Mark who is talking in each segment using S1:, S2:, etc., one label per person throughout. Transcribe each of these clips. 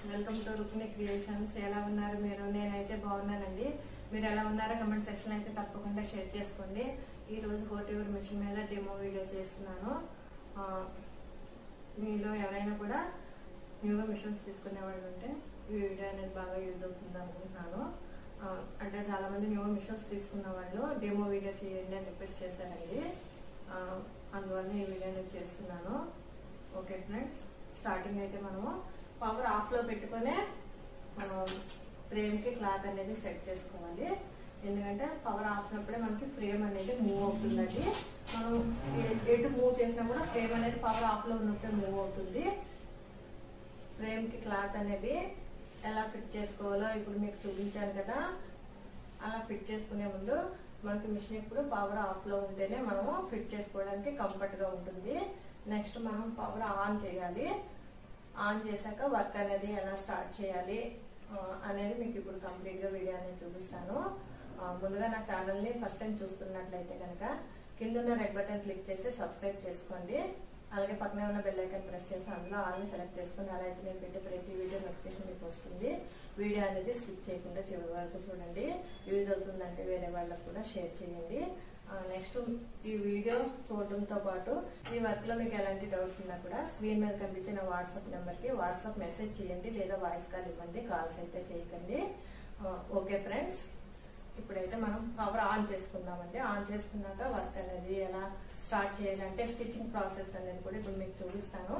S1: welcome to Rukmini creations ఎలా ఉన్నారు మీరు నేనైతే బాగున్నానండి మీరు ఎలా ఉన్నారో కమెంట్ సెక్షన్ అయితే తప్పకుండా షేర్ చేసుకోండి ఈ రోజు హోటివర్ మిషన్ మీద డెమో వీడియో చేస్తున్నాను ఆ, మీలో ఎవరైనా కూడా న్యూగా మిషన్స్ తీసుకునే వాళ్ళు ఉంటే ఈ వీడియో అనేది బాగా యూజ్ అవుతుంది అనుకుంటున్నాను ఆ, అంటే చాలా మంది న్యూ మిషన్స్ తీసుకున్న వాళ్ళు డెమో వీడియో చేయండి అని రిక్వెస్ట్ చేశారండి ఆ, అందువల్ల ఈ వీడియో నేను చేస్తున్నాను ఓకే ఫ్రెండ్స్ స్టార్టింగ్ అయితే మనము పవర్ ఆఫ్ లో పెట్టుకునే ఫ్రేమ్ కి క్లాత్ అనేది సెట్ చేసుకోవాలి ఎందుకంటే పవర్ ఆఫ్ ఉన్నప్పుడే మనకి ఫ్రేమ్ అనేది మూవ్ అవుతుందండి మనం ఏ- ఎటు మూవ్ చేసినా కూడా ఫ్రేమ్ అనేది పవర్ ఆఫ్ లో ఉన్నప్పుడే మూవ్ అవుతుంది ఫ్రేమ్ కి క్లాత్ అనేది ఎలా ఫిట్ చేసుకోవాలో ఇప్పుడు మీకు చూపించాను కదా అలా ఫిట్ చేసుకునే ముందు మనకి మిషన్ ఇప్పుడు పవర్ ఆఫ్ లో ఉంటేనే మనము ఫిట్ చేసుకోవడానికి కంఫర్ట్ గా ఉంటుంది నెక్స్ట్ మనం పవర్ ఆన్ చేయాలి ఆన్ చేశాక వర్క్ అనేది ఎలా స్టార్ట్ చేయాలి ఆ, అనేది మీకు ఇప్పుడు కంప్లీట్ గా వీడియో అనేది చూపిస్తాను ఆ, ముందుగా నా ఛానల్ ని ఫస్ట్ టైం చూస్తున్నట్లయితే కనుక కింద ఉన్న రెడ్ బటన్ క్లిక్ చేసి సబ్స్క్రైబ్ చేసుకోండి అలాగే పక్కనే ఉన్న బెల్ ఐకాన్ ప్రెస్ చేసి అందులో ఆల్ని సెలెక్ట్ చేసుకుని అలా అయితే నేను పెట్టే ప్రతి వీడియో నోటిఫికేషన్ మీకు వస్తుంది వీడియో అనేది స్కిప్ చేయకుండా చివరి వరకు చూడండి యూజ్ అవుతుందంటే వేరే వాళ్ళకు కూడా షేర్ చేయండి నెక్స్ట్ ఈ వీడియో చూడడంతో పాటు ఈ వర్క్ లో మీకు ఎలాంటి డౌట్స్ ఉన్నా కూడా స్క్రీన్ మీద కనిపించిన వాట్సాప్ నెంబర్ కి వాట్సాప్ మెసేజ్ చేయండి లేదా వాయిస్ కాల్ ఇవ్వండి కాల్స్ అయితే చేయకండి ఓకే ఫ్రెండ్స్ ఇప్పుడైతే మనం పవర్ ఆన్ చేసుకుందామండి ఆన్ చేసుకున్నాక వర్క్ అనేది ఎలా స్టార్ట్ చేయాలంటే స్టిచ్చింగ్ ప్రాసెస్ అనేది కూడా ఇప్పుడు మీకు చూపిస్తాను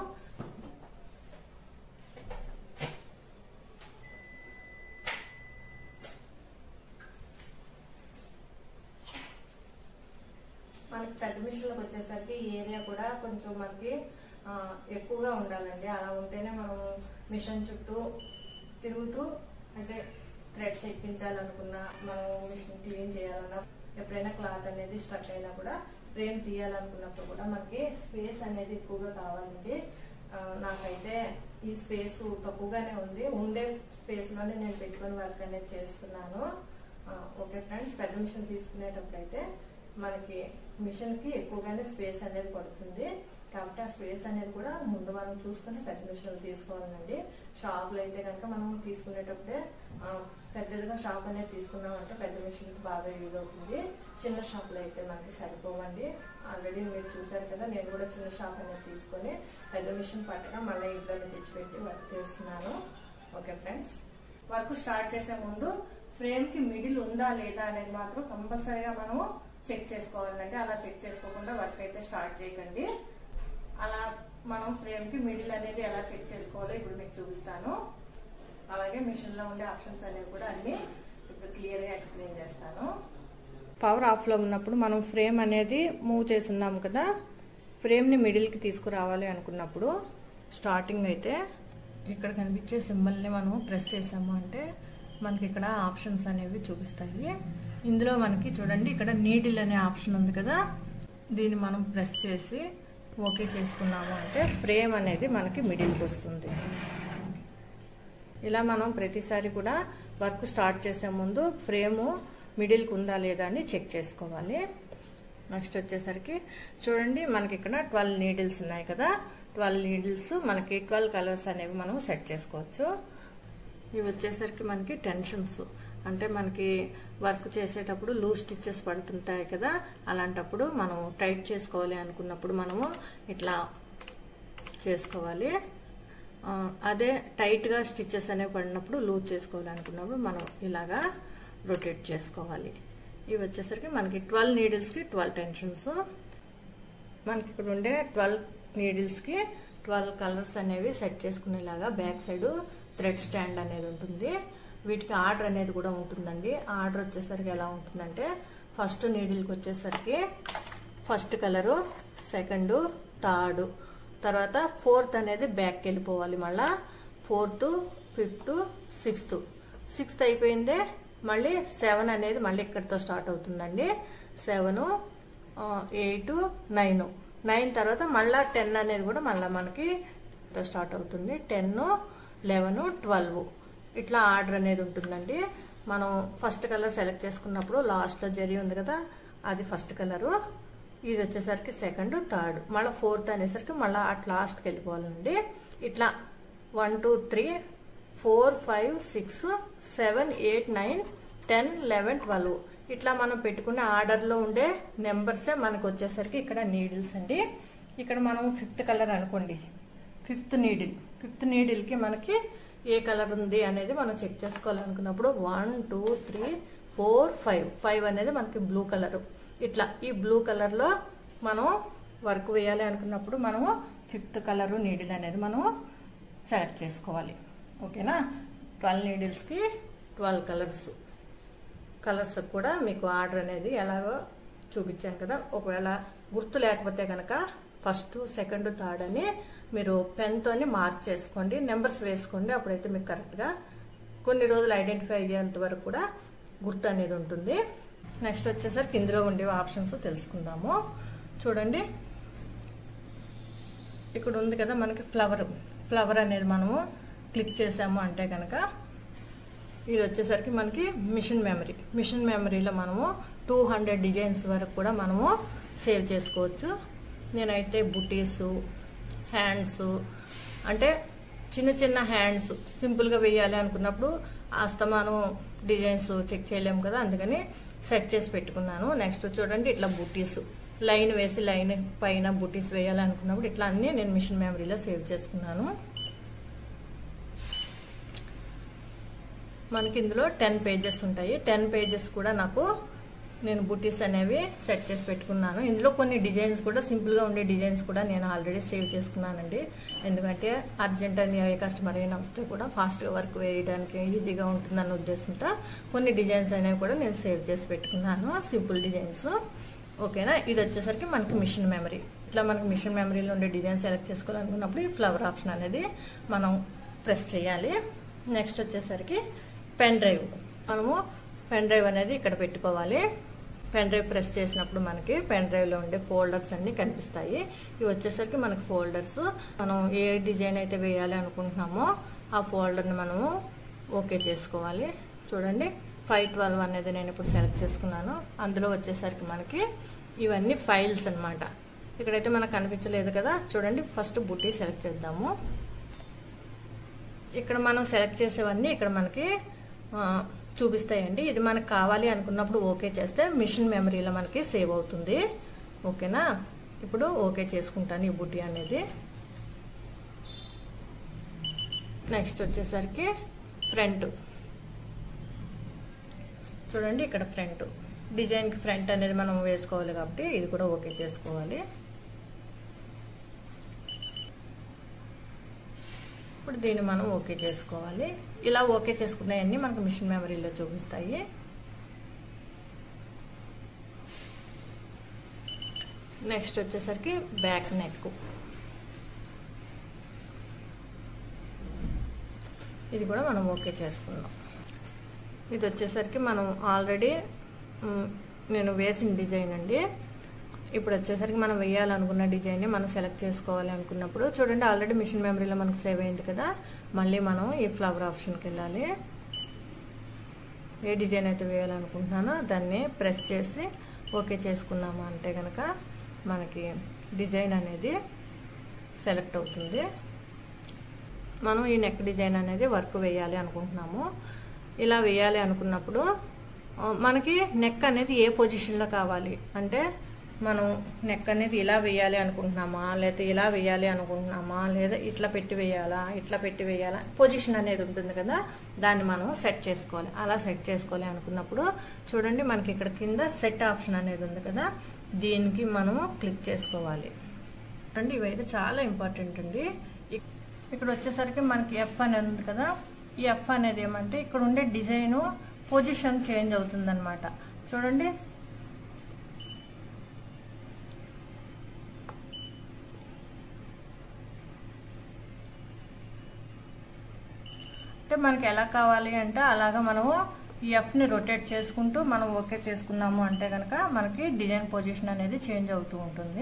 S1: మనకి పెద్ద మిషన్లకు వచ్చేసరికి ఈ ఏరియా కూడా కొంచెం మనకి ఆ, ఎక్కువగా ఉండాలండి అలా ఉంటేనే మనం మిషన్ చుట్టూ తిరుగుతూ అంటే థ్రెడ్స్ ఎక్కించాలనుకున్నా మనం మిషన్ క్లీన్ చేయాలన్నా ఎప్పుడైనా క్లాత్ అనేది స్ట్రక్ అయినా కూడా ఫ్రేమ్ తీయాలనుకున్నప్పుడు కూడా మనకి స్పేస్ అనేది ఎక్కువగా కావాలండి ఆ, నాకైతే ఈ స్పేస్ తక్కువగానే ఉంది ఉండే స్పేస్ లోనే నేను పెట్టుకొని వర్క్ అనేది చేస్తున్నాను ఆ, ఓకే ఫ్రెండ్స్ పెద్ద మిషన్ తీసుకునేటప్పుడు అయితే మనకి మిషన్ కి ఎక్కువగానే స్పేస్ అనేది పడుతుంది కాబట్టి ఆ స్పేస్ అనేది కూడా ముందు మనం చూసుకుని పెద్ద మిషన్లు తీసుకోవాలండి షాప్ లో అయితే కనుక మనం తీసుకునేటప్పుడే ఆ, పెద్దదిగా షాప్ అనేది తీసుకున్నామంటే పెద్ద మిషన్ కి బాగా యూజ్ అవుతుంది చిన్న షాప్ లో అయితే మనకి సరిపోవండి ఆల్రెడీ మీరు చూసారు కదా నేను కూడా చిన్న షాప్ అనేది తీసుకొని పెద్ద మిషన్ పట్టగా మళ్ళీ ఇంట్లోనే తెచ్చిపెట్టి వర్క్ చేస్తున్నాను ఓకే ఫ్రెండ్స్ వర్క్ స్టార్ట్ చేసే ముందు ఫ్రేమ్ కి మిడిల్ ఉందా లేదా అనేది మాత్రం కంపల్సరీగా మనము చెక్ చేసుకోవాలంటే అలా చెక్ చేసుకోకుండా వర్క్ అయితే స్టార్ట్ చేయకండి అలా మనం ఫ్రేమ్ కి మిడిల్ అనేది ఎలా చెక్ చేసుకోవాలో ఇప్పుడు మీకు చూపిస్తాను అలాగే మిషన్ లో ఉండే ఆప్షన్స్ అనేవి కూడా అన్ని ఇప్పుడు క్లియర్ గా ఎక్స్ప్లెయిన్ చేస్తాను పవర్ ఆఫ్ లో ఉన్నప్పుడు మనం ఫ్రేమ్ అనేది మూవ్ చేసి ఉన్నాం కదా ఫ్రేమ్ ని మిడిల్ కి తీసుకురావాలి అనుకున్నప్పుడు స్టార్టింగ్ అయితే ఇక్కడ కనిపించే సింబల్ ని మనం ప్రెస్ చేసాము అంటే మనకి ఇక్కడ ఆప్షన్స్ అనేవి చూపిస్తాయి ఇందులో మనకి చూడండి ఇక్కడ నీడిల్ అనే ఆప్షన్ ఉంది కదా దీన్ని మనం ప్రెస్ చేసి ఓకే చేసుకున్నాము అంటే ఫ్రేమ్ అనేది మనకి మిడిల్కి వస్తుంది ఇలా మనం ప్రతిసారి కూడా వర్క్ స్టార్ట్ చేసే ముందు ఫ్రేము మిడిల్కి ఉందా లేదా అని చెక్ చేసుకోవాలి నెక్స్ట్ వచ్చేసరికి చూడండి మనకి ఇక్కడ ట్వెల్వ్ నీడిల్స్ ఉన్నాయి కదా ట్వెల్వ్ నీడిల్స్ మనకి ట్వెల్వ్ కలర్స్ అనేవి మనం సెట్ చేసుకోవచ్చు ఇవి వచ్చేసరికి మనకి టెన్షన్స్ అంటే మనకి వర్క్ చేసేటప్పుడు లూజ్ స్టిచ్చెస్ పడుతుంటాయి కదా అలాంటప్పుడు మనం టైట్ చేసుకోవాలి అనుకున్నప్పుడు మనము ఇట్లా చేసుకోవాలి ఆ, అదే టైట్గా స్టిచ్చెస్ అనేవి పడినప్పుడు లూజ్ చేసుకోవాలి అనుకున్నప్పుడు మనం ఇలాగా రొటేట్ చేసుకోవాలి ఇవి వచ్చేసరికి మనకి ట్వెల్వ్ నీడిల్స్కి ట్వెల్వ్ టెన్షన్స్ మనకి ఇక్కడ ఉండే ట్వెల్వ్ నీడిల్స్కి ట్వెల్వ్ కలర్స్ అనేవి సెట్ చేసుకునేలాగా బ్యాక్ సైడ్ థ్రెడ్ స్టాండ్ అనేది ఉంటుంది వీటికి ఆర్డర్ అనేది కూడా ఉంటుందండి ఆర్డర్ వచ్చేసరికి ఎలా ఉంటుందంటే ఫస్ట్ నీడిల్కి వచ్చేసరికి ఫస్ట్ కలరు సెకండ్ థర్డ్ తర్వాత ఫోర్త్ అనేది బ్యాక్కి వెళ్ళిపోవాలి మళ్ళా ఫోర్త్ ఫిఫ్త్ సిక్స్త్ సిక్స్త్ అయిపోయిందే మళ్ళీ సెవెన్ అనేది మళ్ళీ ఇక్కడితో స్టార్ట్ అవుతుందండి సెవెన్ ఎయిట్ నైన్ నైన్ తర్వాత మళ్ళా టెన్ అనేది కూడా మళ్ళీ మనకి తో స్టార్ట్ అవుతుంది టెన్ లెవెన్ ట్వెల్వ్ ఇట్లా ఆర్డర్ అనేది ఉంటుందండి మనం ఫస్ట్ కలర్ సెలెక్ట్ చేసుకున్నప్పుడు లాస్ట్లో జరి ఉంది కదా అది ఫస్ట్ కలరు ఇది వచ్చేసరికి సెకండ్ థర్డ్ మళ్ళీ ఫోర్త్ అనేసరికి మళ్ళీ అట్ లాస్ట్కి వెళ్ళిపోవాలండి ఇట్లా one two three four five six seven eight nine ten eleven twelve ఇట్లా మనం పెట్టుకునే ఆర్డర్లో ఉండే నెంబర్సే మనకు వచ్చేసరికి ఇక్కడ నీడిల్స్ అండి ఇక్కడ మనం ఫిఫ్త్ కలర్ అనుకోండి ఫిఫ్త్ నీడిల్ ఫిఫ్త్ నీడిల్కి మనకి ఏ కలర్ ఉంది అనేది మనం చెక్ చేసుకోవాలనుకున్నప్పుడు one two three four five five అనేది మనకి బ్లూ కలర్ ఇట్లా ఈ బ్లూ కలర్లో మనం వర్క్ వేయాలి అనుకున్నప్పుడు మనము ఫిఫ్త్ కలర్ నీడిల్ అనేది మనము సెలెక్ట్ చేసుకోవాలి ఓకేనా ట్వెల్వ్ నీడిల్స్కి ట్వెల్వ్ కలర్స్ కలర్స్ కూడా మీకు ఆర్డర్ అనేది ఎలాగో చూపించాను కదా ఒకవేళ గుర్తు లేకపోతే కనుక ఫస్ట్ సెకండ్ థర్డ్ అని మీరు పెన్తోని మార్క్ చేసుకోండి నెంబర్స్ వేసుకోండి అప్పుడైతే మీకు కరెక్ట్గా కొన్ని రోజులు ఐడెంటిఫై అయ్యేంత వరకు కూడా గుర్తు అనేది ఉంటుంది నెక్స్ట్ వచ్చేసరికి ఇందులో ఉండే ఆప్షన్స్ తెలుసుకుందాము చూడండి ఇక్కడ ఉంది కదా మనకి ఫ్లవర్ ఫ్లవర్ అనేది మనము క్లిక్ చేసాము అంటే కనుక ఇది వచ్చేసరికి మనకి మిషన్ మెమరీ మిషన్ మెమరీలో మనము టూ హండ్రెడ్ డిజైన్స్ వరకు కూడా మనము సేవ్ చేసుకోవచ్చు నేనైతే బుటీస్ హ్యాండ్స్ అంటే చిన్న చిన్న హ్యాండ్స్ సింపుల్గా వేయాలి అనుకున్నప్పుడు అస్తమానం డిజైన్స్ చెక్ చేయలేము కదా అందుకని సెట్ చేసి పెట్టుకున్నాను నెక్స్ట్ చూడండి ఇట్లా బుటీస్ లైన్ వేసి లైన్ పైన బుటీస్ వేయాలనుకున్నప్పుడు ఇట్లా అన్నీ నేను మిషన్ మెమరీలో సేవ్ చేసుకున్నాను మనకి ఇందులో టెన్ పేజెస్ ఉంటాయి టెన్ పేజెస్ కూడా నాకు నేను బుటీస్ అనేవి సెట్ చేసి పెట్టుకున్నాను ఇందులో కొన్ని డిజైన్స్ కూడా సింపుల్గా ఉండే డిజైన్స్ కూడా నేను ఆల్రెడీ సేవ్ చేసుకున్నానండి ఎందుకంటే అర్జెంట్ అని ఏ కస్టమర్ అయినా వస్తే కూడా ఫాస్ట్గా వర్క్ వేయడానికి ఈజీగా ఉంటుందన్న ఉద్దేశంతో కొన్ని డిజైన్స్ అనేవి కూడా నేను సేవ్ చేసి పెట్టుకున్నాను సింపుల్ డిజైన్స్ ఓకేనా ఇది వచ్చేసరికి మనకి మిషన్ మెమరీ ఇట్లా మనకి మిషన్ మెమరీలో ఉండే డిజైన్ సెలెక్ట్ చేసుకోవాలనుకున్నప్పుడు ఈ ఫ్లవర్ ఆప్షన్ అనేది మనం ప్రెస్ చేయాలి నెక్స్ట్ వచ్చేసరికి పెన్ డ్రైవ్ మనము పెన్ డ్రైవ్ అనేది ఇక్కడ పెట్టుకోవాలి పెన్ డ్రైవ్ ప్రెస్ చేసినప్పుడు మనకి పెన్ డ్రైవ్లో ఉండే ఫోల్డర్స్ అన్ని కనిపిస్తాయి ఇవి వచ్చేసరికి మనకి ఫోల్డర్స్ మనం ఏ డిజైన్ అయితే వేయాలి అనుకుంటున్నామో ఆ ఫోల్డర్ని మనము ఓకే చేసుకోవాలి చూడండి ఫైవ్ ట్వెల్వ్ అనేది నేను ఇప్పుడు సెలెక్ట్ చేసుకున్నాను అందులో వచ్చేసరికి మనకి ఇవన్నీ ఫైల్స్ అనమాట ఇక్కడైతే మనకు కనిపించలేదు కదా చూడండి ఫస్ట్ బుట్టి సెలెక్ట్ చేద్దాము ఇక్కడ మనం సెలెక్ట్ చేసేవన్నీ ఇక్కడ మనకి చూపిస్తాయండి ఇది మనకు కావాలి అనుకున్నప్పుడు ఓకే చేస్తే మిషన్ మెమరీలో మనకి సేవ్ అవుతుంది ఓకేనా ఇప్పుడు ఓకే చేసుకుంటాను ఈ బుట్టి అనేది నెక్స్ట్ వచ్చేసరికి ఫ్రంట్ చూడండి ఇక్కడ ఫ్రంట్ డిజైన్కి ఫ్రంట్ అనేది మనం వేసుకోవాలి కాబట్టి ఇది కూడా ఓకే చేసుకోవాలి ఇప్పుడు దీన్ని మనం ఓకే చేసుకోవాలి ఇలా ఓకే చేసుకున్నాయన్నీ మనకు మిషన్ మెమరీలో చూపిస్తాయి నెక్స్ట్ వచ్చేసరికి బ్యాక్ నెక్ ఇది కూడా మనం ఓకే చేసుకుందాం ఇది వచ్చేసరికి మనం ఆల్రెడీ నేను వేసిన డిజైన్ అండి ఇప్పుడు వచ్చేసరికి మనం వేయాలనుకున్న డిజైన్ని మనం సెలెక్ట్ చేసుకోవాలి అనుకున్నప్పుడు చూడండి ఆల్రెడీ మిషన్ మెమరీలో మనకు సేవ్ అయింది కదా మళ్ళీ మనం ఈ ఫ్లవర్ ఆప్షన్కి వెళ్ళాలి ఏ డిజైన్ అయితే వేయాలనుకుంటున్నానో దాన్ని ప్రెస్ చేసి ఓకే చేసుకున్నాము అంటే కనుక మనకి డిజైన్ అనేది సెలెక్ట్ అవుతుంది మనం ఈ నెక్ డిజైన్ అనేది వర్క్ వేయాలి అనుకుంటున్నాము ఇలా వేయాలి అనుకున్నప్పుడు మనకి నెక్ అనేది ఏ పొజిషన్లో కావాలి అంటే మనం నెక్ అనేది ఇలా వేయాలి అనుకుంటున్నామా లేదా ఇలా వేయాలి అనుకుంటున్నామా లేదా ఇట్లా పెట్టి వేయాలా ఇట్లా పెట్టి వేయాలా పొజిషన్ అనేది ఉంటుంది కదా దాన్ని మనం సెట్ చేసుకోవాలి అలా సెట్ చేసుకోవాలి అనుకున్నప్పుడు చూడండి మనకి ఇక్కడ కింద సెట్ ఆప్షన్ అనేది ఉంది కదా దీనికి మనము క్లిక్ చేసుకోవాలి చూడండి ఇవైతే చాలా ఇంపార్టెంట్ అండి ఇక్కడ వచ్చేసరికి మనకి ఎఫ్ అనేది ఉంది కదా ఈ ఎఫ్ అనేది ఏమంటే ఇక్కడ ఉండే డిజైన్ పొజిషన్ చేంజ్ అవుతుంది అనమాట చూడండి అంటే మనకి ఎలా కావాలి అంటే అలాగా మనము ఈ ఎఫ్ని రొటేట్ చేసుకుంటూ మనం ఓకే చేసుకున్నాము అంటే కనుక మనకి డిజైన్ పొజిషన్ అనేది చేంజ్ అవుతూ ఉంటుంది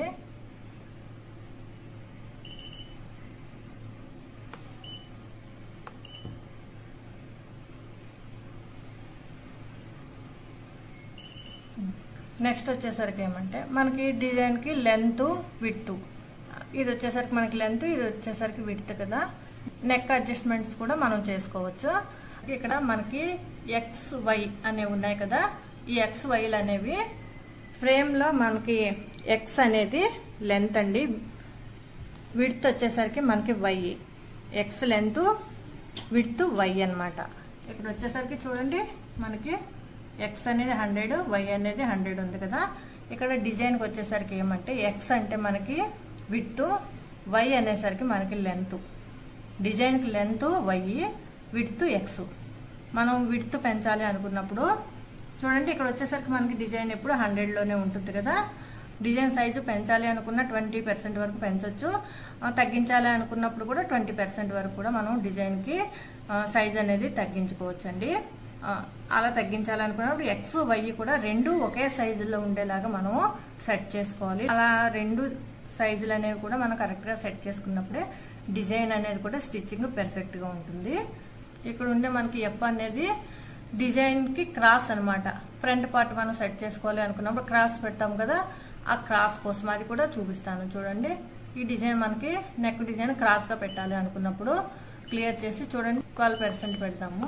S1: నెక్స్ట్ వచ్చేసరికి ఏమంటే మనకి డిజైన్కి లెంత్ విడ్త్ ఇది వచ్చేసరికి మనకి లెంత్ ఇది వచ్చేసరికి విడ్త్ కదా నెక్ అడ్జస్ట్మెంట్స్ కూడా మనం చేసుకోవచ్చు ఇక్కడ మనకి ఎక్స్ వై అనేవి ఉన్నాయి కదా ఈ ఎక్స్ వైలు అనేవి ఫ్రేమ్లో మనకి ఎక్స్ అనేది లెంత్ అండి విడ్త్ వచ్చేసరికి మనకి Y X length width Y అన్నమాట ఇక్కడ వచ్చేసరికి చూడండి మనకి ఎక్స్ అనేది హండ్రెడ్ వై అనేది హండ్రెడ్ ఉంది కదా ఇక్కడ డిజైన్కి వచ్చేసరికి ఏమంటే ఎక్స్ అంటే మనకి విడ్త్ వై అనేసరికి మనకి లెంత్ డిజైన్కి లెంత్ వై విడ్త్ ఎక్స్ మనం విడ్త్ పెంచాలి అనుకున్నప్పుడు చూడండి ఇక్కడ వచ్చేసరికి మనకి డిజైన్ ఎప్పుడు హండ్రెడ్లోనే ఉంటుంది కదా డిజైన్ సైజు పెంచాలి అనుకున్న ట్వంటీ పర్సెంట్ వరకు పెంచవచ్చు ఆ, తగ్గించాలి అనుకున్నప్పుడు కూడా ట్వంటీ పర్సెంట్ వరకు కూడా మనం డిజైన్కి సైజ్ అనేది తగ్గించుకోవచ్చు అండి అలా తగ్గించాలనుకున్నప్పుడు ఎక్స్ వై కూడా రెండు ఒకే సైజులో ఉండేలాగా మనం సెట్ చేసుకోవాలి అలా రెండు సైజులు అనేవి కూడా మనం కరెక్ట్గా సెట్ చేసుకున్నప్పుడే డిజైన్ అనేది కూడా స్టిచ్చింగ్ పెర్ఫెక్ట్గా ఉంటుంది ఇక్కడ ఉండే మనకి ఎఫ్ అనేది డిజైన్కి క్రాస్ అన్నమాట ఫ్రంట్ పార్ట్ మనం సెట్ చేసుకోవాలి అనుకున్నప్పుడు క్రాస్ పెడతాం కదా ఆ క్రాస్ కోసం అది కూడా చూపిస్తాను చూడండి ఈ డిజైన్ మనకి నెక్ డిజైన్ క్రాస్గా పెట్టాలి అనుకున్నప్పుడు క్లియర్ చేసి చూడండి ట్వెల్వ్ పర్సెంట్ పెడతాము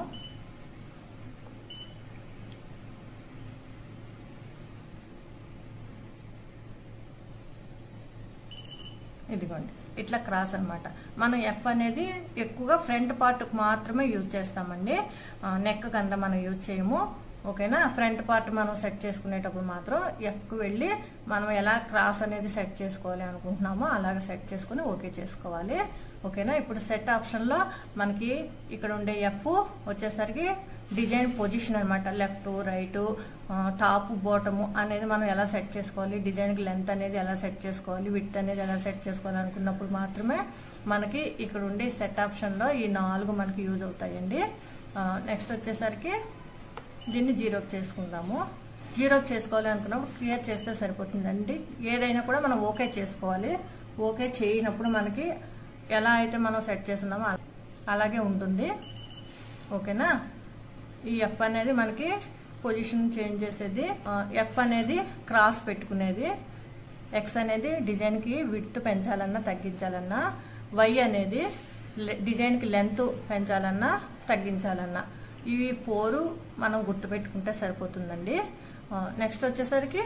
S1: ఇదిగోండి ఇట్లా క్రాస్ అన్నమాట మనం ఎఫ్ అనేది ఎక్కువగా ఫ్రంట్ పార్ట్ మాత్రమే యూజ్ చేస్తామండి నెక్ అంతా మనం యూజ్ చేయము ఓకేనా ఫ్రంట్ పార్ట్ మనం సెట్ చేసుకునేటప్పుడు మాత్రం ఎఫ్కి వెళ్ళి మనం ఎలా క్రాస్ అనేది సెట్ చేసుకోవాలి అనుకుంటున్నామో అలాగ సెట్ చేసుకుని ఓకే చేసుకోవాలి ఓకేనా ఇప్పుడు సెట్ ఆప్షన్లో మనకి ఇక్కడ ఉండే ఎఫ్ వచ్చేసరికి డిజైన్ పొజిషన్ అనమాట లెఫ్ట్ రైట్ టాప్ బాటము అనేది మనం ఎలా సెట్ చేసుకోవాలి డిజైన్కి లెంత్ అనేది ఎలా సెట్ చేసుకోవాలి విత్ అనేది ఎలా సెట్ చేసుకోవాలి అనుకున్నప్పుడు మాత్రమే మనకి ఇక్కడ ఉండే సెట్ ఆప్షన్లో ఈ నాలుగు మనకి యూజ్ అవుతాయండి నెక్స్ట్ వచ్చేసరికి దీన్ని జీరోకి చేసుకుందాము జీరోకి చేసుకోవాలి అనుకున్నప్పుడు క్లియర్ చేస్తే సరిపోతుందండి ఏదైనా కూడా మనం ఓకే చేసుకోవాలి ఓకే చేయనప్పుడు మనకి ఎలా అయితే మనం సెట్ చేస్తున్నామో అలా- అలాగే ఉంటుంది ఓకేనా ఈ ఎఫ్ అనేది మనకి పొజిషన్ చేంజ్ చేసేది ఎఫ్ అనేది క్రాస్ పెట్టుకునేది ఎక్స్ అనేది డిజైన్కి విడ్త్ పెంచాలన్నా తగ్గించాలన్నా వై అనేది లె- డిజైన్కి లెంత్ పెంచాలన్నా తగ్గించాలన్నా ఇవి ఫోరు మనం గుర్తుపెట్టుకుంటే సరిపోతుందండి నెక్స్ట్ వచ్చేసరికి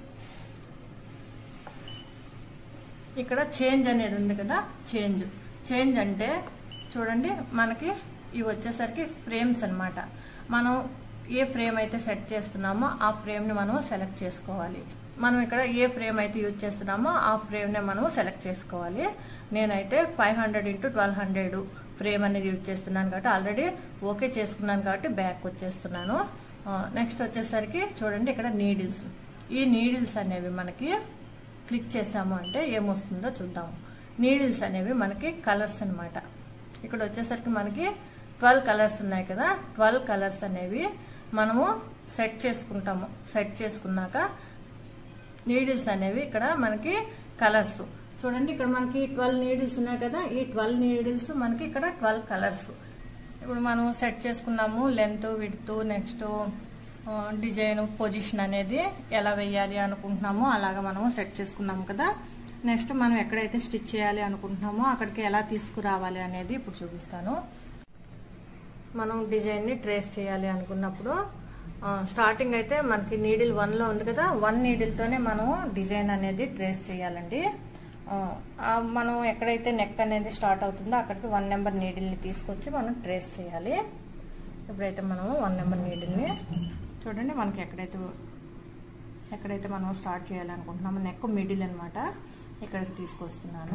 S1: ఇక్కడ చేంజ్ అనేది ఉంది కదా చేంజ్ చేంజ్ అంటే చూడండి మనకి ఇవి వచ్చేసరికి ఫ్రేమ్స్ అన్నమాట మనం ఏ ఫ్రేమ్ అయితే సెట్ చేస్తున్నామో ఆ ఫ్రేమ్ని మనం సెలెక్ట్ చేసుకోవాలి మనం ఇక్కడ ఏ ఫ్రేమ్ అయితే యూజ్ చేస్తున్నామో ఆ ఫ్రేమ్ని మనం సెలెక్ట్ చేసుకోవాలి నేనైతే five hundred into twelve hundred frame అనేది యూజ్ చేస్తున్నాను కాబట్టి ఆల్రెడీ ఓకే చేసుకున్నాను కాబట్టి బ్యాక్ వచ్చేస్తున్నాను నెక్స్ట్ వచ్చేసరికి చూడండి ఇక్కడ నీడిల్స్ ఈ నీడిల్స్ అనేవి మనకి క్లిక్ చేసాము అంటే ఏమొస్తుందో చూద్దాము నీడిల్స్ అనేవి మనకి కలర్స్ అన్నమాట ఇక్కడ వచ్చేసరికి మనకి ట్వెల్వ్ కలర్స్ ఉన్నాయి కదా ట్వెల్వ్ కలర్స్ అనేవి మనము సెట్ చేసుకుంటాము సెట్ చేసుకున్నాక నీడిల్స్ అనేవి ఇక్కడ మనకి కలర్స్ చూడండి ఇక్కడ మనకి ట్వెల్వ్ నీడిల్స్ ఉన్నాయి కదా ఈ ట్వెల్వ్ నీడిల్స్ మనకి ఇక్కడ ట్వెల్వ్ కలర్స్ ఇప్పుడు మనం సెట్ చేసుకున్నాము length width next design position అనేది ఎలా వేయాలి అనుకుంటున్నామో అలాగా మనము సెట్ చేసుకున్నాము కదా నెక్స్ట్ మనం ఎక్కడైతే స్టిచ్ చేయాలి అనుకుంటున్నామో అక్కడికి ఎలా తీసుకురావాలి అనేది ఇప్పుడు చూపిస్తాను మనం డిజైన్ని ట్రేస్ చేయాలి అనుకున్నప్పుడు ఆ, స్టార్టింగ్ అయితే మనకి నీడిల్ వన్లో ఉంది కదా వన్ నీడిల్తోనే మనం డిజైన్ అనేది ట్రేస్ చేయాలండి ఆ, ఆ మనం ఎక్కడైతే నెక్ అనేది స్టార్ట్ అవుతుందో అక్కడికి వన్ నెంబర్ నీడిల్ని తీసుకొచ్చి మనం ట్రేస్ చేయాలి ఇప్పుడైతే మనము వన్ నెంబర్ నీడిల్ని చూడండి మనకి ఎక్కడైతే ఎక్కడైతే మనం స్టార్ట్ చేయాలనుకుంటున్నామో నెక్ మిడిల్ అనమాట ఇక్కడికి తీసుకొస్తున్నాను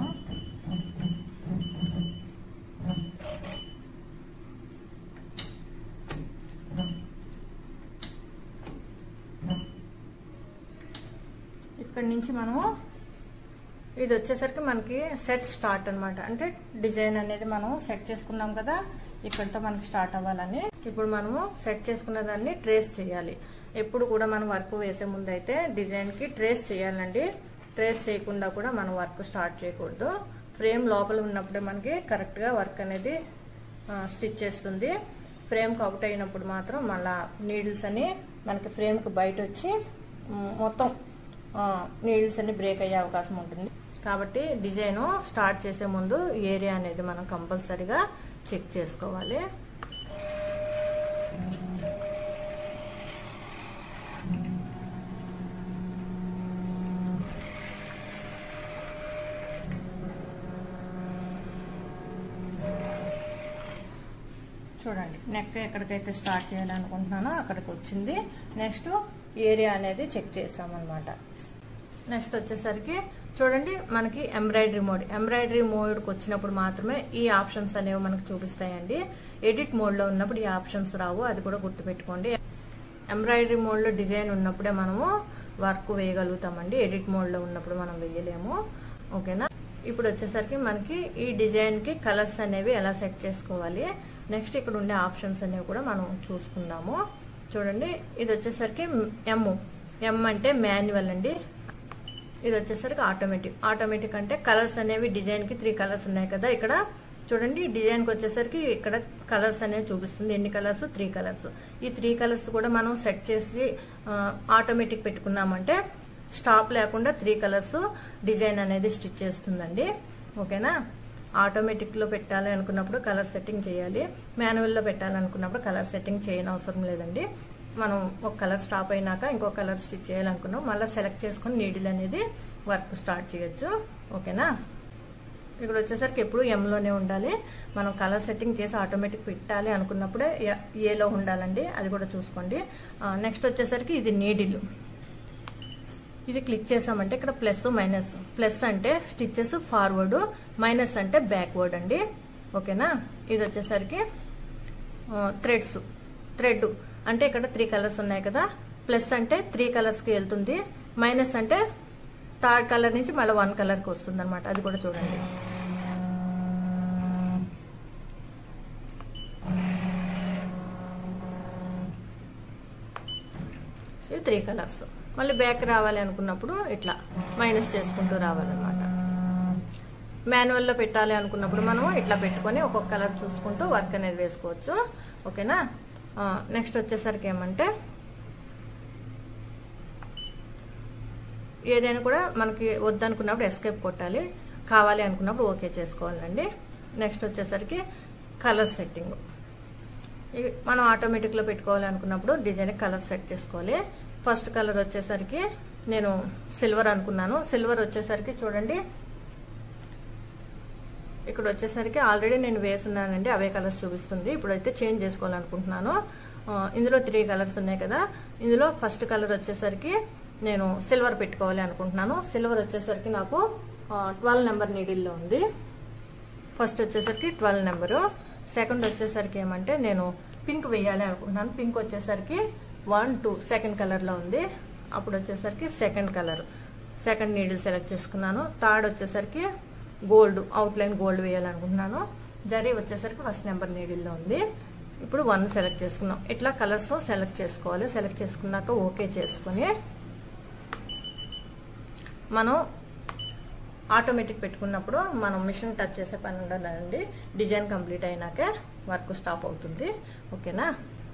S1: ఇక్కడ నుంచి మనము ఇది వచ్చేసరికి మనకి సెట్ స్టార్ట్ అన్నమాట అంటే డిజైన్ అనేది మనం సెట్ చేసుకున్నాం కదా ఇక్కడితో మనకి స్టార్ట్ అవ్వాలని ఇప్పుడు మనము సెట్ చేసుకున్న దాన్ని ట్రేస్ చేయాలి ఎప్పుడు కూడా మనం వర్క్ వేసే ముందు అయితే డిజైన్కి ట్రేస్ చేయాలండి ట్రేస్ చేయకుండా కూడా మనం వర్క్ స్టార్ట్ చేయకూడదు ఫ్రేమ్ లోపల ఉన్నప్పుడే మనకి కరెక్ట్గా వర్క్ అనేది స్టిచ్ చేస్తుంది ఫ్రేమ్కి అవుట్ అయినప్పుడు మాత్రం మళ్ళా నీడిల్స్ అని మనకి ఫ్రేమ్కి బయట వచ్చి మ్, మొత్తం నీడిల్స్ అన్ని బ్రేక్ అయ్యే అవకాశం ఉంటుంది కాబట్టి డిజైన్ స్టార్ట్ చేసే ముందు ఏరియా అనేది మనం కంపల్సరీగా చెక్ చేసుకోవాలి చూడండి నెక్ ఎక్కడికైతే స్టార్ట్ చేయాలనుకుంటున్నానో అక్కడికి వచ్చింది నెక్స్ట్ ఏరియా అనేది చెక్ చేసామన్నమాట నెక్స్ట్ వచ్చేసరికి చూడండి మనకి ఎంబ్రాయిడరీ మోడ్ ఎంబ్రాయిడరీ మోడ్కి వచ్చినప్పుడు మాత్రమే ఈ ఆప్షన్స్ అనేవి మనకు చూపిస్తాయండి ఎడిట్ మోడ్లో ఉన్నప్పుడు ఈ ఆప్షన్స్ రావు అది కూడా గుర్తుపెట్టుకోండి ఎంబ్రాయిడరీ మోడ్లో డిజైన్ ఉన్నప్పుడే మనము వర్క్ వేయగలుగుతామండి ఎడిట్ మోడ్లో ఉన్నప్పుడు మనం వేయలేము ఓకేనా ఇప్పుడు వచ్చేసరికి మనకి ఈ డిజైన్కి కలర్స్ అనేవి ఎలా సెట్ చేసుకోవాలి నెక్స్ట్ ఇక్కడ ఉండే ఆప్షన్స్ అనేవి కూడా మనం చూసుకుందాము చూడండి ఇది వచ్చేసరికి ఎమ్ ఎమ్ అంటే మాన్యువల్ అండి ఇది వచ్చేసరికి ఆటోమేటిక్ ఆటోమేటిక్ అంటే కలర్స్ అనేవి డిజైన్కి త్రీ కలర్స్ ఉన్నాయి కదా ఇక్కడ చూడండి డిజైన్కి వచ్చేసరికి ఇక్కడ కలర్స్ అనేవి చూపిస్తుంది ఎన్ని కలర్స్ త్రీ కలర్స్ ఈ త్రీ కలర్స్ కూడా మనం సెట్ చేసి ఆటోమేటిక్ పెట్టుకున్నామంటే స్టాప్ లేకుండా త్రీ కలర్స్ డిజైన్ అనేది స్టిచ్ చేస్తుందండి ఓకేనా ఆటోమేటిక్లో పెట్టాలి అనుకున్నప్పుడు కలర్ సెట్టింగ్ చేయాలి మాన్యువల్లో పెట్టాలనుకున్నప్పుడు కలర్ సెట్టింగ్ చేయని అవసరం లేదండి మనం ఒక కలర్ స్టాప్ అయినాక ఇంకో కలర్ స్టిచ్ చేయాలనుకున్నాం మళ్ళీ సెలెక్ట్ చేసుకుని నీడిల్ అనేది వర్క్ స్టార్ట్ చేయొచ్చు ఓకేనా ఇక్కడ వచ్చేసరికి ఎప్పుడు ఎంలోనే ఉండాలి మనం కలర్ సెట్టింగ్ చేసి ఆటోమేటిక్ పెట్టాలి అనుకున్నప్పుడే ఏలో ఉండాలండి అది కూడా చూసుకోండి నెక్స్ట్ వచ్చేసరికి ఇది నీడిల్ ఇది క్లిక్ చేసామంటే ఇక్కడ ప్లస్ మైనస్ ప్లస్ అంటే స్టిచ్చెస్ ఫార్వర్డ్ మైనస్ అంటే బ్యాక్వర్డ్ అండి ఓకేనా ఇది వచ్చేసరికి థ్రెడ్స్ థ్రెడ్ అంటే ఇక్కడ త్రీ కలర్స్ ఉన్నాయి కదా ప్లస్ అంటే త్రీ కలర్స్కి వెళ్తుంది మైనస్ అంటే థర్డ్ కలర్ నుంచి మళ్ళీ వన్ కలర్కి వస్తుంది అనమాట అది కూడా చూడండి ఇవి త్రీ కలర్స్ మళ్ళీ బ్యాక్ రావాలి అనుకున్నప్పుడు ఇట్లా మైనస్ చేసుకుంటూ రావాలన్నమాట మాన్యువల్లో పెట్టాలి అనుకున్నప్పుడు మనం ఇట్లా పెట్టుకొని ఒక్కొక్క కలర్ చూసుకుంటూ వర్క్ అనేది వేసుకోవచ్చు ఓకేనా నెక్స్ట్ వచ్చేసరికి ఏమంటే ఏదైనా కూడా మనకి వద్దనుకున్నప్పుడు ఎస్కేప్ కొట్టాలి కావాలి అనుకున్నప్పుడు ఓకే చేసుకోవాలండి నెక్స్ట్ వచ్చేసరికి కలర్ సెట్టింగ్ మనం ఆటోమేటిక్లో పెట్టుకోవాలి అనుకున్నప్పుడు డిజైన్ కలర్ సెట్ చేసుకోవాలి ఫస్ట్ కలర్ వచ్చేసరికి నేను సిల్వర్ అనుకున్నాను సిల్వర్ వచ్చేసరికి చూడండి ఇక్కడ వచ్చేసరికి ఆల్రెడీ నేను వేసున్నానండి అవే కలర్స్ చూపిస్తుంది ఇప్పుడైతే చేంజ్ చేసుకోవాలనుకుంటున్నాను ఇందులో త్రీ కలర్స్ ఉన్నాయి కదా ఇందులో ఫస్ట్ కలర్ వచ్చేసరికి నేను సిల్వర్ పెట్టుకోవాలి అనుకుంటున్నాను సిల్వర్ వచ్చేసరికి నాకు ట్వెల్వ్ నెంబర్ నీడిల్లో ఉంది ఫస్ట్ వచ్చేసరికి ట్వెల్వ్ నెంబరు సెకండ్ వచ్చేసరికి ఏమంటే నేను పింక్ వేయాలి అనుకుంటున్నాను పింక్ వచ్చేసరికి వన్ టూ సెకండ్ కలర్లో ఉంది అప్పుడు వచ్చేసరికి second colour second needle select చేసుకున్నాను థర్డ్ వచ్చేసరికి గోల్డ్ అవుట్లైన్ గోల్డ్ వేయాలనుకుంటున్నాను జరీ వచ్చేసరికి ఫస్ట్ నెంబర్ నీడిల్లో ఉంది ఇప్పుడు వన్ సెలెక్ట్ చేసుకున్నాం ఇట్లా కలర్స్ సెలెక్ట్ చేసుకోవాలి సెలెక్ట్ చేసుకున్నాక ఓకే చేసుకుని మనం ఆటోమేటిక్ పెట్టుకున్నప్పుడు మనం మిషన్ టచ్ చేసే పని ఉండదండి డిజైన్ కంప్లీట్ అయినాకే వర్క్ స్టాప్ అవుతుంది ఓకేనా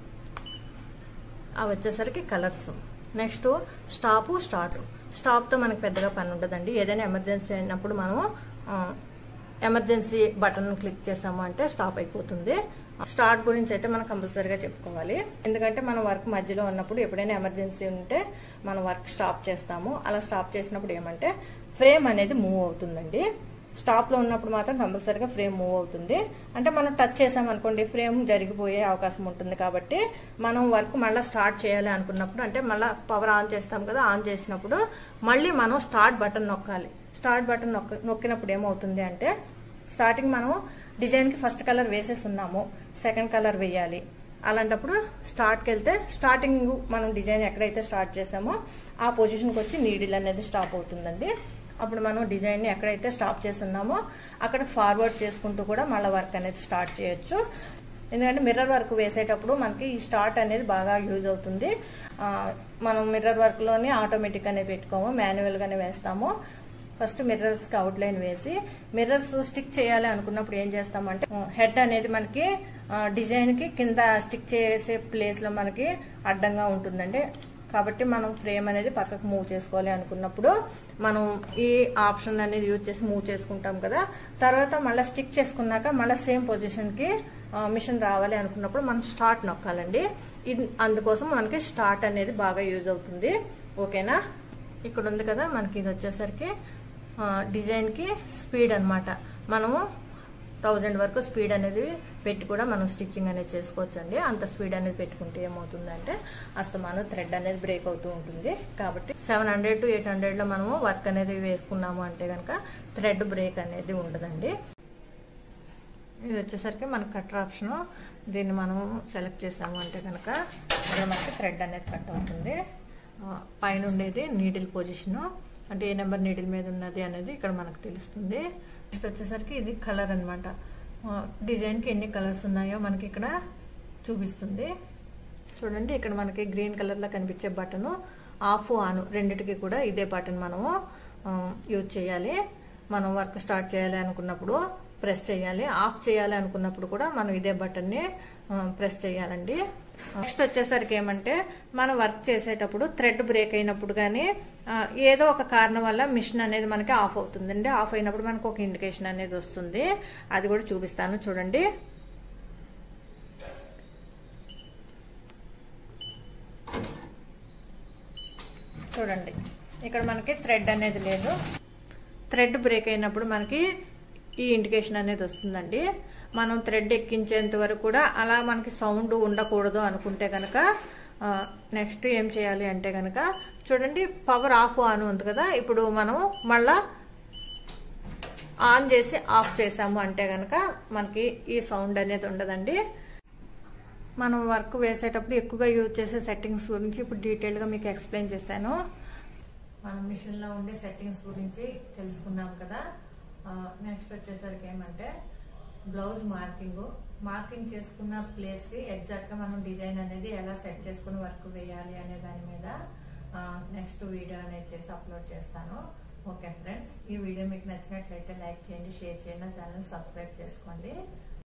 S1: అవి వచ్చేసరికి కలర్స్ నెక్స్ట్ స్టాపు స్టార్ట్ స్టాప్తో మనకు పెద్దగా పని ఉండదండి ఏదైనా ఎమర్జెన్సీ అయినప్పుడు మనము ఎమర్జెన్సీ బటన్ క్లిక్ చేసాము అంటే స్టాప్ అయిపోతుంది స్టార్ట్ గురించి అయితే మనం కంపల్సరీగా చెప్పుకోవాలి ఎందుకంటే మనం వర్క్ మధ్యలో ఉన్నప్పుడు ఎప్పుడైనా ఎమర్జెన్సీ ఉంటే మనం వర్క్ స్టాప్ చేస్తాము అలా స్టాప్ చేసినప్పుడు ఏమంటే ఫ్రేమ్ అనేది మూవ్ అవుతుందండి స్టాప్లో ఉన్నప్పుడు మాత్రం కంపల్సరీగా ఫ్రేమ్ మూవ్ అవుతుంది అంటే మనం టచ్ చేసామనుకోండి ఫ్రేమ్ జరిగిపోయే అవకాశం ఉంటుంది కాబట్టి మనం వర్క్ మళ్ళీ స్టార్ట్ చేయాలి అనుకున్నప్పుడు అంటే మళ్ళీ పవర్ ఆన్ చేస్తాం కదా ఆన్ చేసినప్పుడు మళ్ళీ మనం స్టార్ట్ బటన్ నొక్కాలి స్టార్ట్ బటన్ నొక్క నొక్కినప్పుడు ఏమవుతుంది అంటే స్టార్టింగ్ మనం డిజైన్కి ఫస్ట్ కలర్ వేసేసి ఉన్నాము సెకండ్ కలర్ వేయాలి అలాంటప్పుడు స్టార్ట్కి వెళ్తే స్టార్టింగ్ మనం డిజైన్ ఎక్కడైతే స్టార్ట్ చేసామో ఆ పొజిషన్కి వచ్చి నీడిల్ అనేది స్టాప్ అవుతుందండి అప్పుడు మనం డిజైన్ని ఎక్కడైతే స్టాప్ చేసి ఉన్నామో అక్కడ ఫార్వర్డ్ చేసుకుంటూ కూడా మళ్ళీ వర్క్ అనేది స్టార్ట్ చేయొచ్చు ఎందుకంటే మిర్రర్ వర్క్ వేసేటప్పుడు మనకి ఈ స్టార్ట్ అనేది బాగా యూజ్ అవుతుంది మనం మిర్రర్ వర్క్లోనే ఆటోమేటిక్ అనే పెట్టుకోము మాన్యువల్గానే వేస్తాము ఫస్ట్ మిర్రర్స్కి అవుట్లైన్ వేసి మిర్రర్స్ స్టిక్ చేయాలి అనుకున్నప్పుడు ఏం చేస్తామంటే హెడ్ అనేది మనకి డిజైన్కి కింద స్టిక్ చేసే ప్లేస్లో మనకి అడ్డంగా ఉంటుందండి కాబట్టి మనం ఫ్రేమ్ అనేది పక్కకు మూవ్ చేసుకోవాలి అనుకున్నప్పుడు మనం ఈ ఆప్షన్ అనేది యూజ్ చేసి మూవ్ చేసుకుంటాం కదా తర్వాత మళ్ళీ స్టిక్ చేసుకున్నాక మళ్ళీ సేమ్ పొజిషన్కి మిషన్ రావాలి అనుకున్నప్పుడు మనం స్టార్ట్ నొక్కాలండి ఇది అందుకోసం మనకి స్టార్ట్ అనేది బాగా యూజ్ అవుతుంది ఓకేనా ఇక్కడ ఉంది కదా మనకి ఇది వచ్చేసరికి డిజైన్కి స్పీడ్ అనమాట మనము థౌజండ్ వరకు స్పీడ్ అనేది పెట్టి కూడా మనం స్టిచ్చింగ్ అనేది చేసుకోవచ్చు అండి అంత స్పీడ్ అనేది పెట్టుకుంటే ఏమవుతుందంటే అస్తమానం థ్రెడ్ అనేది బ్రేక్ అవుతూ ఉంటుంది కాబట్టి సెవెన్ హండ్రెడ్ టు ఎయిట్ హండ్రెడ్లో మనము వర్క్ అనేది వేసుకున్నాము అంటే కనుక థ్రెడ్ బ్రేక్ అనేది ఉండదండి ఇది వచ్చేసరికి మనకి కట్టర్ ఆప్షన్ దీన్ని మనం సెలెక్ట్ చేసాము అంటే కనుక ఇక్కడ మనకి థ్రెడ్ అనేది కట్ అవుతుంది పైన ఉండేది నీడిల్ పొజిషను అంటే ఏ నెంబర్ నీడిల్ మీద ఉన్నది అనేది ఇక్కడ మనకు తెలుస్తుంది నెక్స్ట్ వచ్చేసరికి ఇది కలర్ అనమాట డిజైన్కి ఎన్ని కలర్స్ ఉన్నాయో మనకి ఇక్కడ చూపిస్తుంది చూడండి ఇక్కడ మనకి గ్రీన్ కలర్లో కనిపించే బటను ఆఫ్ ఆన్ రెండిటికి కూడా ఇదే బటన్ మనము యూజ్ చేయాలి మనం వర్క్ స్టార్ట్ చేయాలి అనుకున్నప్పుడు ప్రెస్ చేయాలి ఆఫ్ చేయాలి అనుకున్నప్పుడు కూడా మనం ఇదే బటన్ని ప్రెస్ చేయాలండి నెక్స్ట్ వచ్చేసరికి ఏమంటే మనం వర్క్ చేసేటప్పుడు థ్రెడ్ బ్రేక్ అయినప్పుడు కానీ ఏదో ఒక కారణం వల్ల మిషన్ అనేది మనకి ఆఫ్ అవుతుందండి ఆఫ్ అయినప్పుడు మనకు ఒక ఇండికేషన్ అనేది వస్తుంది అది కూడా చూపిస్తాను చూడండి చూడండి ఇక్కడ మనకి థ్రెడ్ అనేది లేదు థ్రెడ్ బ్రేక్ అయినప్పుడు మనకి ఈ ఇండికేషన్ అనేది వస్తుందండి మనం థ్రెడ్ ఎక్కించేంత వరకు కూడా అలా మనకి సౌండ్ ఉండకూడదు అనుకుంటే కనుక నెక్స్ట్ ఏం చేయాలి అంటే కనుక చూడండి పవర్ ఆఫ్ ఆన్ ఉంది కదా ఇప్పుడు మనం మళ్ళా ఆన్ చేసి ఆఫ్ చేసాము అంటే కనుక మనకి ఈ సౌండ్ అనేది ఉండదండి మనం వర్క్ వేసేటప్పుడు ఎక్కువగా యూజ్ చేసే సెట్టింగ్స్ గురించి ఇప్పుడు డీటెయిల్గా మీకు ఎక్స్ప్లెయిన్ చేశాను మనం మిషన్లో ఉండే సెట్టింగ్స్ గురించి తెలుసుకున్నాం కదా నెక్స్ట్ వచ్చేసరికి ఏమంటే బ్లౌజ్ మార్కింగ్ మార్కింగ్ చేసుకున్న ప్లేస్కి ఎగ్జాక్ట్గా మనం డిజైన్ అనేది ఎలా సెట్ చేసుకుని వర్క్ వేయాలి అనే దాని మీద నెక్స్ట్ వీడియో అనేది చేసి అప్లోడ్ చేస్తాను ఓకే ఫ్రెండ్స్ ఈ వీడియో మీకు నచ్చినట్లయితే లైక్ చేయండి షేర్ చేయండి ఛానల్ సబ్స్క్రైబ్ చేసుకోండి